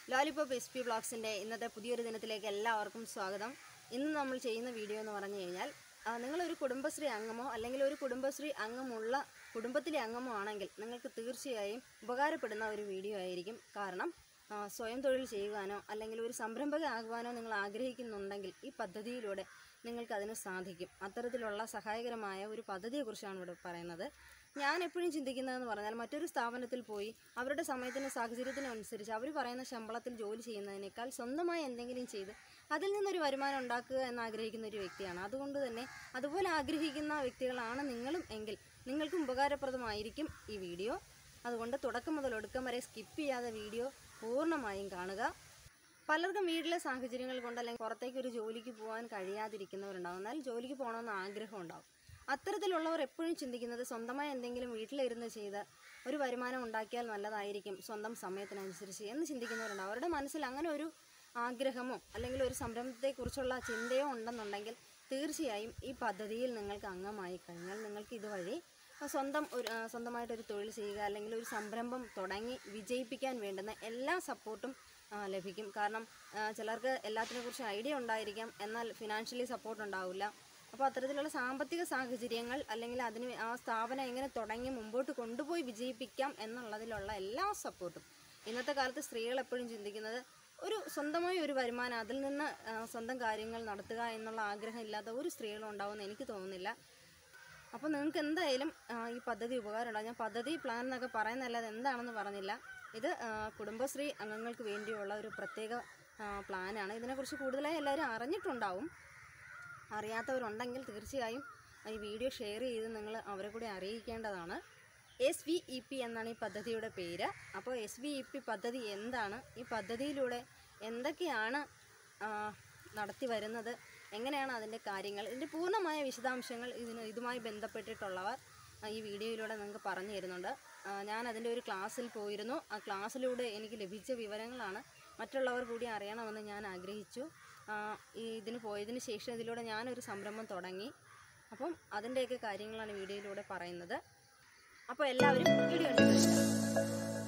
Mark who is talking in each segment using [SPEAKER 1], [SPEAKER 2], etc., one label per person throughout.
[SPEAKER 1] lollipop S P ബ്ലോഗ്സിൻ്റെ ഇന്നത്തെ പുതിയൊരു ദിനത്തിലേക്ക് എല്ലാവർക്കും സ്വാഗതം ഇന്ന് നമ്മൾ ചെയ്യുന്ന വീഡിയോ എന്ന് പറഞ്ഞു കഴിഞ്ഞാൽ ആ, നിങ്ങളൊരു കുടുംബശ്രീ അംഗമോ അല്ലെങ്കിൽ ഒരു കുടുംബശ്രീ അംഗമുള്ള കുടുംബത്തിലെ അംഗമോ ആണെങ്കിൽ നിങ്ങൾക്ക് തീർച്ചയായും ഉപകാരപ്പെടുന്ന ഒരു വീഡിയോ ആയിരിക്കും കാരണം ആ, സ്വയം തൊഴിൽ ചെയ്യുവാനോ അല്ലെങ്കിൽ ഒരു സംരംഭക ആകുവാനോ നിങ്ങൾ ആഗ്രഹിക്കുന്നുണ്ടെങ്കിൽ ഈ പദ്ധതിയിലൂടെ നിങ്ങൾക്ക് അതിന് സാധിക്കും അത്തരത്തിലുള്ള സഹായകരമായ ഒരു പദ്ധതിയെക്കുറിച്ചാണ് ഇവിടെ പറയുന്നത് ഞാൻ എപ്പോഴും ചിന്തിക്കുന്നതെന്ന് പറഞ്ഞാൽ മറ്റൊരു സ്ഥാപനത്തിൽ പോയി അവരുടെ സമയത്തിനും സാഹചര്യത്തിനും അനുസരിച്ച് അവർ പറയുന്ന ശമ്പളത്തിൽ ജോലി ചെയ്യുന്നതിനേക്കാൾ സ്വന്തമായി എന്തെങ്കിലും ചെയ്ത് അതിൽ നിന്നൊരു വരുമാനം ഉണ്ടാക്കുക എന്ന് ആഗ്രഹിക്കുന്ന ഒരു വ്യക്തിയാണ് അതുകൊണ്ട് തന്നെ അതുപോലെ ആഗ്രഹിക്കുന്ന വ്യക്തികളാണ് നിങ്ങളും എങ്കിൽ നിങ്ങൾക്കും ഉപകാരപ്രദമായിരിക്കും ഈ വീഡിയോ അതുകൊണ്ട് തുടക്കം മുതൽ ഒടുക്കം വരെ സ്കിപ്പ് ചെയ്യാതെ വീഡിയോ പൂർണ്ണമായും കാണുക പലർക്കും വീട്ടിലെ സാഹചര്യങ്ങൾ കൊണ്ട് അല്ലെങ്കിൽ പുറത്തേക്ക് ഒരു ജോലിക്ക് പോകാൻ കഴിയാതിരിക്കുന്നവരുണ്ടാവും എന്നാൽ ജോലിക്ക് പോകണമെന്ന് ആഗ്രഹം ഉണ്ടാവും അത്തരത്തിലുള്ളവർ എപ്പോഴും ചിന്തിക്കുന്നത് സ്വന്തമായി എന്തെങ്കിലും വീട്ടിലിരുന്ന് ചെയ്ത് ഒരു വരുമാനം ഉണ്ടാക്കിയാൽ നല്ലതായിരിക്കും സ്വന്തം സമയത്തിനനുസരിച്ച് എന്ന് ചിന്തിക്കുന്നവരുണ്ടാവും അവരുടെ മനസ്സിൽ അങ്ങനെ ഒരു ആഗ്രഹമോ അല്ലെങ്കിൽ ഒരു സംരംഭത്തെക്കുറിച്ചുള്ള ചിന്തയോ ഉണ്ടെന്നുണ്ടെങ്കിൽ തീർച്ചയായും ഈ പദ്ധതിയിൽ നിങ്ങൾക്ക് അംഗമായി കഴിഞ്ഞാൽ നിങ്ങൾക്ക് ഇതുവഴി സ്വന്തം ഒരു ആ, സ്വന്തമായിട്ടൊരു തൊഴിൽ ചെയ്യുക അല്ലെങ്കിൽ ഒരു സംരംഭം തുടങ്ങി വിജയിപ്പിക്കാൻ വേണ്ടുന്ന എല്ലാ സപ്പോർട്ടും ആ, ലഭിക്കും കാരണം ആ, ചിലർക്ക് എല്ലാത്തിനെ കുറിച്ച് ഐഡിയ ഉണ്ടായിരിക്കാം എന്നാൽ ഫിനാൻഷ്യലി സപ്പോർട്ട് ഉണ്ടാവില്ല അപ്പോൾ അത്തരത്തിലുള്ള സാമ്പത്തിക സാഹചര്യങ്ങൾ അല്ലെങ്കിൽ അതിന് ആ സ്ഥാപനം എങ്ങനെ തുടങ്ങി മുമ്പോട്ട് കൊണ്ടുപോയി വിജയിപ്പിക്കാം എന്നുള്ളതിലുള്ള എല്ലാ സപ്പോർട്ടും ഇന്നത്തെ കാലത്ത് സ്ത്രീകൾ എപ്പോഴും ചിന്തിക്കുന്നത് ഒരു സ്വന്തമായി ഒരു വരുമാനം അതിൽ നിന്ന് ആ, സ്വന്തം കാര്യങ്ങൾ നടത്തുക എന്നുള്ള ആഗ്രഹം ഇല്ലാത്ത ഒരു സ്ത്രീകളും ഉണ്ടാവുമെന്ന് എനിക്ക് തോന്നുന്നില്ല അപ്പോൾ നിങ്ങൾക്ക് എന്തായാലും ആ, ഈ പദ്ധതി ഉപകാരമുണ്ടാകും ഞാൻ പദ്ധതി പ്ലാൻ എന്നൊക്കെ പറയുന്നതല്ലാതെ എന്താണെന്ന് പറഞ്ഞില്ല ഇത് ആ, കുടുംബശ്രീ അംഗങ്ങൾക്ക് വേണ്ടിയുള്ള ഒരു പ്രത്യേക ആ, പ്ലാനാണ് ഇതിനെക്കുറിച്ച് കൂടുതലായി എല്ലാവരും അറിഞ്ഞിട്ടുണ്ടാവും അറിയാത്തവരുണ്ടെങ്കിൽ തീർച്ചയായും ഈ വീഡിയോ ഷെയർ ചെയ്ത് നിങ്ങൾ അവരെ കൂടി അറിയിക്കേണ്ടതാണ് എസ് വി ഇ പി എന്നാണ് ഈ പദ്ധതിയുടെ പേര് അപ്പോൾ എസ് വി ഇ പി പദ്ധതി എന്താണ് ഈ പദ്ധതിയിലൂടെ എന്തൊക്കെയാണ് ആ, നടത്തി വരുന്നത് എങ്ങനെയാണ് അതിൻ്റെ കാര്യങ്ങൾ ഇതിൻ്റെ പൂർണ്ണമായ വിശദാംശങ്ങൾ ഇതിന് ഇതുമായി ബന്ധപ്പെട്ടിട്ടുള്ളവർ ആ, ഈ വീഡിയോയിലൂടെ നിങ്ങൾക്ക് പറഞ്ഞു തരുന്നുണ്ട് ആ, ഞാൻ അതിൻ്റെ ഒരു ക്ലാസ്സിൽ പോയിരുന്നു ആ ക്ലാസ്സിലൂടെ എനിക്ക് ലഭിച്ച വിവരങ്ങളാണ് മറ്റുള്ളവർ കൂടി അറിയണമെന്ന് ഞാൻ ആഗ്രഹിച്ചു ആ, ഈ ഇതിന് പോയതിന് ശേഷം ഇതിലൂടെ ഞാനൊരു സംരംഭം തുടങ്ങി അപ്പം അതിൻ്റെയൊക്കെ കാര്യങ്ങളാണ് വീഡിയോയിലൂടെ പറയുന്നത് അപ്പോൾ എല്ലാവരും വീഡിയോ കണ്ടിട്ട്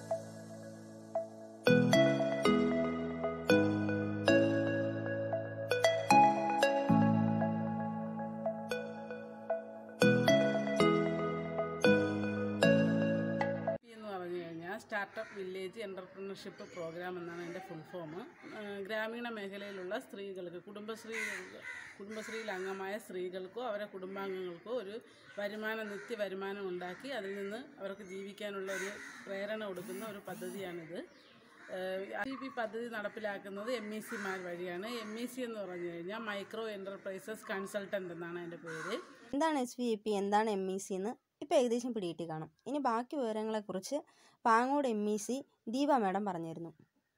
[SPEAKER 2] എന്ന് പറഞ്ഞു കഴിഞ്ഞാൽ സ്റ്റാർട്ടപ്പ് വില്ലേജ് എൻ്റർപ്രണർഷിപ്പ് പ്രോഗ്രാം എന്നാണ് എൻ്റെ ഫുൾ ഫോം ഗ്രാമീണ മേഖലയിലുള്ള സ്ത്രീകൾക്ക് കുടുംബശ്രീ കുടുംബശ്രീയിൽ അംഗമായ സ്ത്രീകൾക്കോ അവരുടെ കുടുംബാംഗങ്ങൾക്കോ ഒരു വരുമാനം നിത്യ വരുമാനം ഉണ്ടാക്കി അതിൽ നിന്ന് അവർക്ക് ജീവിക്കാനുള്ള ഒരു പ്രേരണ കൊടുക്കുന്ന ഒരു പദ്ധതിയാണിത് ഐ പി പദ്ധതി നടപ്പിലാക്കുന്നത് എം ഇ സിമാർ വഴിയാണ് എം ഇ സി എന്ന് പറഞ്ഞു കഴിഞ്ഞാൽ മൈക്രോ എൻ്റർപ്രൈസസ് കൺസൾട്ടൻ്റ് എന്നാണ് എൻ്റെ പേര്
[SPEAKER 1] എന്താണ് എസ് വി ഇ പി എന്താണ് എം ഇ സി എന്ന് ഇപ്പോൾ ഏകദേശം പിടികിട്ടി കാണും ഇനി ബാക്കി വിവരങ്ങളെക്കുറിച്ച് Pangode M E C Deepa madam പറഞ്ഞിരുന്നു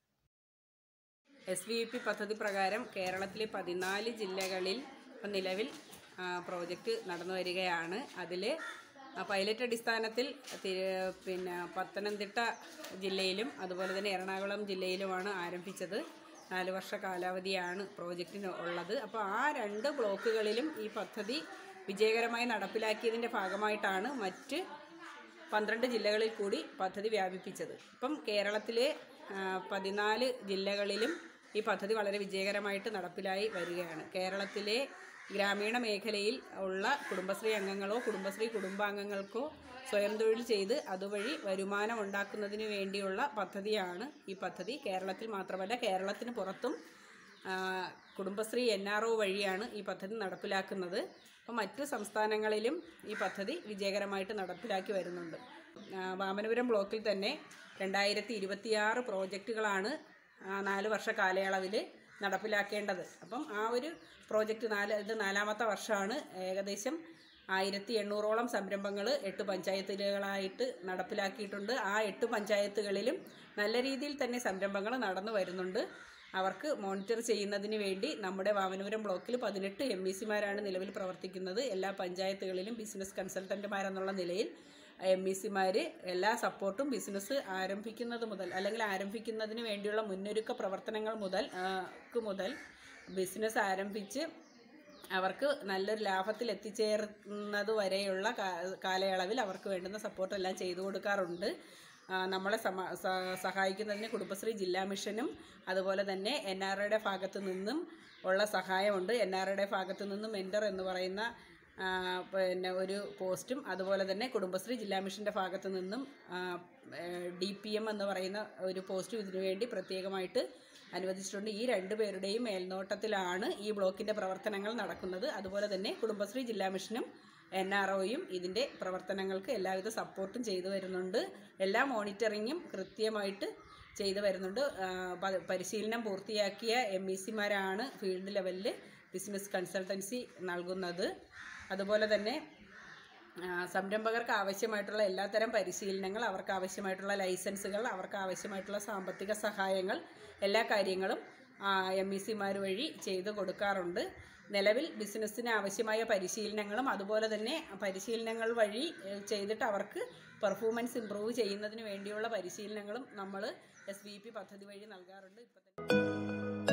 [SPEAKER 3] എസ് വി പി പദ്ധതി പ്രകാരം കേരളത്തിലെ പതിനാല് ജില്ലകളിൽ ഇപ്പം നിലവിൽ ആ, പ്രോജക്റ്റ് നടന്നു വരികയാണ് അതിൽ പൈലറ്റ് അടിസ്ഥാനത്തിൽ തിരു- പിന്നെ പത്തനംതിട്ട ജില്ലയിലും അതുപോലെ തന്നെ എറണാകുളം ജില്ലയിലുമാണ് ആരംഭിച്ചത് നാല് വർഷ കാലാവധിയാണ് പ്രോജക്റ്റിന് ഉള്ളത് അപ്പോൾ ആ രണ്ട് ബ്ലോക്കുകളിലും ഈ പദ്ധതി വിജയകരമായി നടപ്പിലാക്കിയതിൻ്റെ ഭാഗമായിട്ടാണ് മറ്റ് പന്ത്രണ്ട് ജില്ലകളിൽ കൂടി പദ്ധതി വ്യാപിപ്പിച്ചത് ഇപ്പം കേരളത്തിലെ ആ, പതിനാല് ജില്ലകളിലും ഈ പദ്ധതി വളരെ വിജയകരമായിട്ട് നടപ്പിലായി വരികയാണ് കേരളത്തിലെ ഗ്രാമീണ മേഖലയിൽ ഉള്ള കുടുംബശ്രീ അംഗങ്ങളോ കുടുംബശ്രീ കുടുംബാംഗങ്ങൾക്കോ സ്വയം തൊഴിൽ ചെയ്ത് അതുവഴി വരുമാനം ഉണ്ടാക്കുന്നതിന് വേണ്ടിയുള്ള പദ്ധതിയാണ് ഈ പദ്ധതി കേരളത്തിൽ മാത്രമല്ല കേരളത്തിന് പുറത്തും ആ, കുടുംബശ്രീ എൻ ആർ ഒ വഴിയാണ് ഈ പദ്ധതി നടപ്പിലാക്കുന്നത് അപ്പോൾ മറ്റു സംസ്ഥാനങ്ങളിലും ഈ പദ്ധതി വിജയകരമായിട്ട് നടപ്പിലാക്കി വരുന്നുണ്ട് ആ, വാമനപുരം ബ്ലോക്കിൽ തന്നെ രണ്ടായിരത്തി ഇരുപത്തിയാറ് പ്രോജക്റ്റുകളാണ് ആ, നാല് വർഷ കാലയളവിൽ നടപ്പിലാക്കേണ്ടത് അപ്പം ആ ഒരു പ്രോജക്റ്റ് നാല് ഇത് നാലാമത്തെ വർഷമാണ് ഏകദേശം ആയിരത്തി എണ്ണൂറോളം സംരംഭങ്ങൾ എട്ട് പഞ്ചായത്തുകളായിട്ട് നടപ്പിലാക്കിയിട്ടുണ്ട് ആ എട്ട് പഞ്ചായത്തുകളിലും നല്ല രീതിയിൽ തന്നെ സംരംഭങ്ങൾ നടന്നു വരുന്നുണ്ട് അവർക്ക് മോണിറ്റർ ചെയ്യുന്നതിന് വേണ്ടി നമ്മുടെ വാമനപുരം ബ്ലോക്കിൽ പതിനെട്ട് എം ഇ സിമാരാണ് നിലവിൽ പ്രവർത്തിക്കുന്നത് എല്ലാ പഞ്ചായത്തുകളിലും ബിസിനസ് കൺസൾട്ടൻറ്റുമാരെന്നുള്ള നിലയിൽ എം ഇ സിമാർ എല്ലാ സപ്പോർട്ടും ബിസിനസ് ആരംഭിക്കുന്നത് മുതൽ അല്ലെങ്കിൽ ആരംഭിക്കുന്നതിന് വേണ്ടിയുള്ള മുന്നൊരുക്ക പ്രവർത്തനങ്ങൾ മുതൽ ആ, ക്ക് മുതൽ ബിസിനസ് ആരംഭിച്ച് അവർക്ക് നല്ലൊരു ലാഭത്തിൽ എത്തിച്ചേർന്നത് വരെയുള്ള കാ- കാലയളവിൽ അവർക്ക് വേണ്ടുന്ന സപ്പോർട്ടെല്ലാം ചെയ്തു കൊടുക്കാറുണ്ട് ആ, നമ്മളെ സമ സ- സഹായിക്കുന്നതിന് കുടുംബശ്രീ ജില്ലാ മിഷനും അതുപോലെ തന്നെ എൻ ആർ ഐയുടെ ഭാഗത്തു നിന്നും ഉള്ള സഹായമുണ്ട് എൻ ആർ ഐയുടെ ഭാഗത്തു നിന്നും മെൻറ്റർ എന്ന് പറയുന്ന ആ, പിന്നെ ഒരു പോസ്റ്റും അതുപോലെ തന്നെ കുടുംബശ്രീ ജില്ലാ മിഷൻ്റെ ഭാഗത്തു നിന്നും ഡി പി എം എന്ന് പറയുന്ന ഒരു പോസ്റ്റും ഇതിനു വേണ്ടി പ്രത്യേകമായിട്ട് അനുവദിച്ചിട്ടുണ്ട് ഈ രണ്ട് പേരുടെയും മേൽനോട്ടത്തിലാണ് ഈ ബ്ലോക്കിൻ്റെ പ്രവർത്തനങ്ങൾ നടക്കുന്നത് അതുപോലെ തന്നെ കുടുംബശ്രീ ജില്ലാ മിഷനും എൻ ആർ ഒയും ഇതിൻ്റെ പ്രവർത്തനങ്ങൾക്ക് എല്ലാവിധ സപ്പോർട്ടും ചെയ്തു വരുന്നുണ്ട് എല്ലാ മോണിറ്ററിങ്ങും കൃത്യമായിട്ട് ചെയ്തു വരുന്നുണ്ട് ആ, പ- പരിശീലനം പൂർത്തിയാക്കിയ എം ഇ സിമാരാണ് ഫീൽഡ് ലെവലിൽ ബിസിനസ് കൺസൾട്ടൻസി നൽകുന്നത് അതുപോലെ തന്നെ ആ, സംരംഭകർക്ക് ആവശ്യമായിട്ടുള്ള എല്ലാത്തരം പരിശീലനങ്ങൾ അവർക്ക് ആവശ്യമായിട്ടുള്ള ലൈസൻസുകൾ അവർക്ക് ആവശ്യമായിട്ടുള്ള സാമ്പത്തിക സഹായങ്ങൾ എല്ലാ കാര്യങ്ങളും എം ഇ സിമാർ വഴി ചെയ്തു കൊടുക്കാറുണ്ട് നിലവിൽ ബിസിനസ്സിന് ആവശ്യമായ പരിശീലനങ്ങളും അതുപോലെ തന്നെ പരിശീലനങ്ങൾ വഴി ഏഹ്, ചെയ്തിട്ട് അവർക്ക് പെർഫോമൻസ് ഇമ്പ്രൂവ് ചെയ്യുന്നതിന് വേണ്ടിയുള്ള പരിശീലനങ്ങളും നമ്മൾ എസ് വി പി പദ്ധതി വഴി നൽകാറുണ്ട് ഇപ്പം തന്നെ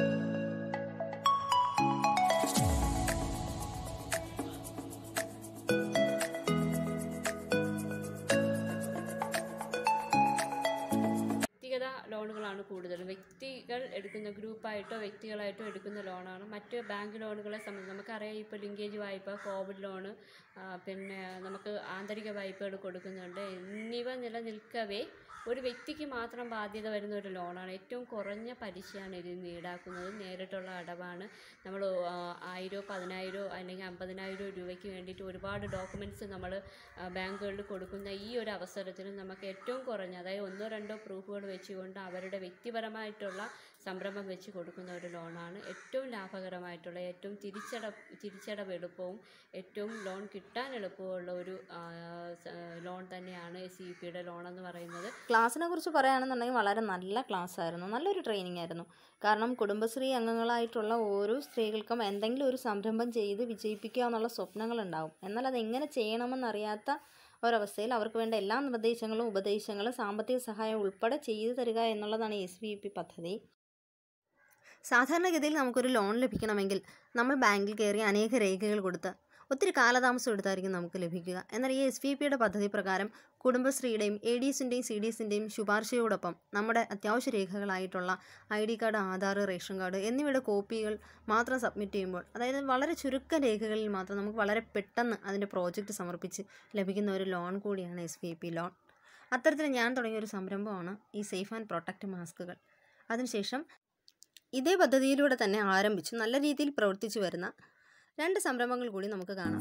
[SPEAKER 4] വ്യക്തിഗത ലോണുകളാണ് കൂടുതലും വ്യക്തികൾ എടുക്കുന്ന ഗ്രൂപ്പായിട്ടോ വ്യക്തികളായിട്ടോ എടുക്കുന്ന ലോണാണ് മറ്റ് ബാങ്ക് ലോണുകളെ സംബന്ധിച്ച് നമുക്കറിയാം ഇപ്പോൾ ലിങ്കേജ് വായ്പ കോവിഡ് ലോണ് ആ, പിന്നെ നമുക്ക് ആന്തരിക വായ്പകൾ കൊടുക്കുന്നുണ്ട് എന്നിവ നിലനിൽക്കവേ ഒരു വ്യക്തിക്ക് മാത്രം ബാധ്യത വരുന്ന ഒരു ലോണാണ് ഏറ്റവും കുറഞ്ഞ പലിശയാണ് ഇതിൽ നിന്ന് ഈടാക്കുന്നത് നേരിട്ടുള്ള അടവാണ് നമ്മൾ ആയിരോ പതിനായിരോ അല്ലെങ്കിൽ അമ്പതിനായിരോ രൂപയ്ക്ക് വേണ്ടിയിട്ട് ഒരുപാട് ഡോക്യുമെൻറ്റ്സ് നമ്മൾ ബാങ്കുകളിൽ കൊടുക്കുന്ന ഈ ഒരു അവസരത്തിൽ നമുക്ക് ഏറ്റവും കുറഞ്ഞ അതായത് ഒന്നോ രണ്ടോ പ്രൂഫുകൾ വെച്ചുകൊണ്ട് അവരുടെ വ്യക്തിപരമായിട്ടുള്ള സംരംഭം വെച്ച് കൊടുക്കുന്ന ഒരു ലോണാണ് ഏറ്റവും ലാഭകരമായിട്ടുള്ള ഏറ്റവും തിരിച്ചട തിരിച്ചടവ് എളുപ്പവും ഏറ്റവും ലോൺ കിട്ടാൻ എളുപ്പമുള്ള ഒരു ആ, സ- ലോൺ തന്നെയാണ് എസ് ഇ പിയുടെ ലോൺ എന്ന് പറയുന്നത്
[SPEAKER 1] ക്ലാസ്സിനെ കുറിച്ച് പറയുകയാണെന്നുണ്ടെങ്കിൽ വളരെ നല്ല ക്ലാസ് ആയിരുന്നു നല്ലൊരു ട്രെയിനിങ് ആയിരുന്നു കാരണം കുടുംബശ്രീ അംഗങ്ങളായിട്ടുള്ള ഓരോ സ്ത്രീകൾക്കും എന്തെങ്കിലും ഒരു സംരംഭം ചെയ്ത് വിജയിപ്പിക്കുക എന്നുള്ള സ്വപ്നങ്ങളുണ്ടാവും എന്നാൽ അത് എങ്ങനെ ചെയ്യണമെന്നറിയാത്ത ഒരവസ്ഥയിൽ അവർക്ക് വേണ്ട എല്ലാ നിർദ്ദേശങ്ങളും ഉപദേശങ്ങളും സാമ്പത്തിക സഹായം ഉൾപ്പെടെ ചെയ്തു തരിക എന്നുള്ളതാണ് എസ് വി പി പദ്ധതി സാധാരണഗതിയിൽ നമുക്കൊരു ലോൺ ലഭിക്കണമെങ്കിൽ നമ്മൾ ബാങ്കിൽ കയറി അനേക രേഖകൾ കൊടുത്ത് ഒത്തിരി കാലതാമസം എടുത്തായിരിക്കും നമുക്ക് ലഭിക്കുക എന്നാൽ ഈ എസ് വി പിയുടെ പദ്ധതി പ്രകാരം കുടുംബശ്രീയുടെയും എ ഡി എസിൻ്റെയും സി ഡി എസിൻ്റെയും ശുപാർശയോടൊപ്പം നമ്മുടെ അത്യാവശ്യ രേഖകളായിട്ടുള്ള I D card Aadhaar ration card എന്നിവയുടെ കോപ്പികൾ മാത്രം സബ്മിറ്റ് ചെയ്യുമ്പോൾ അതായത് വളരെ ചുരുക്കം രേഖകളിൽ മാത്രം നമുക്ക് വളരെ പെട്ടെന്ന് അതിൻ്റെ പ്രോജക്റ്റ് സമർപ്പിച്ച് ലഭിക്കുന്ന ഒരു ലോൺ കൂടിയാണ് എസ് വി പി ലോൺ അത്തരത്തിൽ ഞാൻ തുടങ്ങിയ ഒരു സംരംഭമാണ് ഈ സേഫ് ആൻഡ് പ്രൊട്ടക്റ്റ് മാസ്കുകൾ അതിനുശേഷം ഇതേ പദ്ധതിയിലൂടെ തന്നെ ആരംഭിച്ച് നല്ല രീതിയിൽ പ്രവർത്തിച്ചു വരുന്ന രണ്ട് സംരംഭങ്ങൾ കൂടി നമുക്ക് കാണാം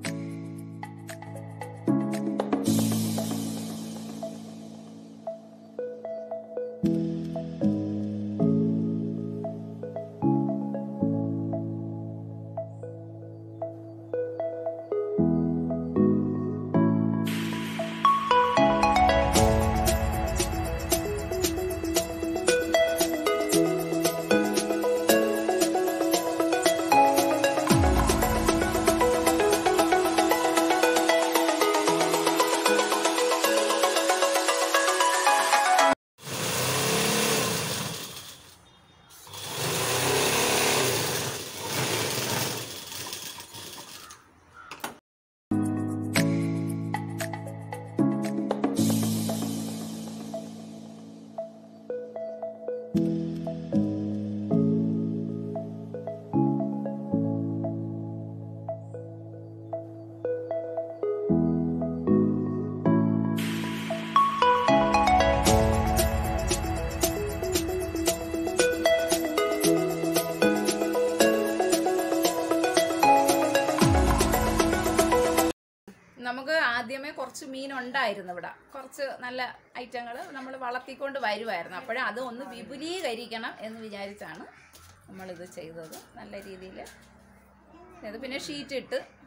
[SPEAKER 5] നമുക്ക് ആദ്യമേ കുറച്ച് മീൻ ഉണ്ടായിരുന്നു ഇവിടെ കുറച്ച് നല്ല ഐറ്റങ്ങൾ നമ്മൾ വളർത്തിക്കൊണ്ട് വരുമായിരുന്നു അപ്പോഴും അത് ഒന്ന് വിപുലീകരിക്കണം എന്ന് വിചാരിച്ചാണ് നമ്മളിത് ചെയ്തത് നല്ല രീതിയിൽ ഇത് പിന്നെ ഷീറ്റ് ഇട്ട്